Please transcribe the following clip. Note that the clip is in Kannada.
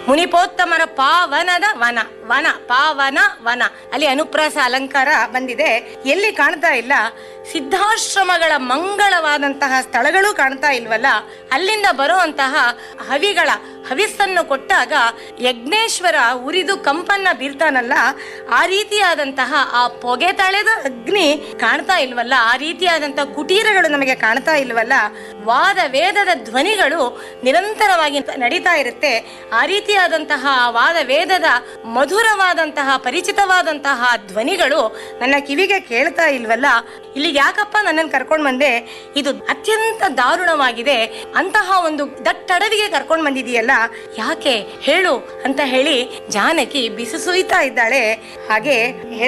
ಮುನಿಪೋತ್ತಮರ ಪಾವನದ ವನ ವನ ಪಾವನ ವನ ಅಲ್ಲಿ ಅನುಪ್ರಾಸ ಅಲಂಕಾರ ಬಂದಿದೆ ಎಲ್ಲಿ ಕಾಣ್ತಾ ಇಲ್ಲ ಸಿದ್ಧಾಶ್ರಮಗಳ ಮಂಗಳವಾದಂತಹ ಸ್ಥಳಗಳು ಕಾಣ್ತಾ ಇಲ್ವಲ್ಲ ಅಲ್ಲಿಂದ ಬರುವಂತಹ ಹವಿಗಳ ಹವಿಸ್ಸನ್ನು ಕೊಟ್ಟಾಗ ಯಜ್ಞೇಶ್ವರ ಉರಿದು ಕಂಪನ್ನ ಬೀರ್ತಾನಲ್ಲ ಆ ರೀತಿಯಾದಂತಹ ಆ ಪೊಗೆ ತಳೆದ ಅಗ್ನಿ ಕಾಣ್ತಾ ಇಲ್ವಲ್ಲ ಆ ರೀತಿಯಾದಂತಹ ಕುಟೀರಗಳು ನಮಗೆ ಕಾಣ್ತಾ ಇಲ್ವಲ್ಲ ವಾದ ವೇದದ ಧ್ವನಿಗಳು ನಿರಂತರವಾಗಿ ನಡೀತಾ ಇರುತ್ತೆ ಆ ರೀತಿಯಾದಂತಹ ಆ ವಾದ ವೇದದ ಮಧುರವಾದಂತಹ ಪರಿಚಿತವಾದಂತಹ ಧ್ವನಿಗಳು ನನ್ನ ಕಿವಿಗೆ ಕೇಳ್ತಾ ಇಲ್ವಲ್ಲ ಇಲ್ಲಿಗೆ ಯಾಕಪ್ಪ ನನ್ನನ್ನು ಕರ್ಕೊಂಡು ಬಂದೆ ಇದು ಅತ್ಯಂತ ದಾರುಣವಾಗಿದೆ ಅಂತಹ ಒಂದು ದಟ್ಟಡವಿಗೆ ಕರ್ಕೊಂಡು ಬಂದಿದೆಯಲ್ಲ ಯಾಕೆ ಹೇಳು ಅಂತ ಹೇಳಿ ಜಾನಕಿ ಬಿಸಿ ಸುಯ್ತಾ ಇದ್ದಾಳೆ ಹಾಗೆ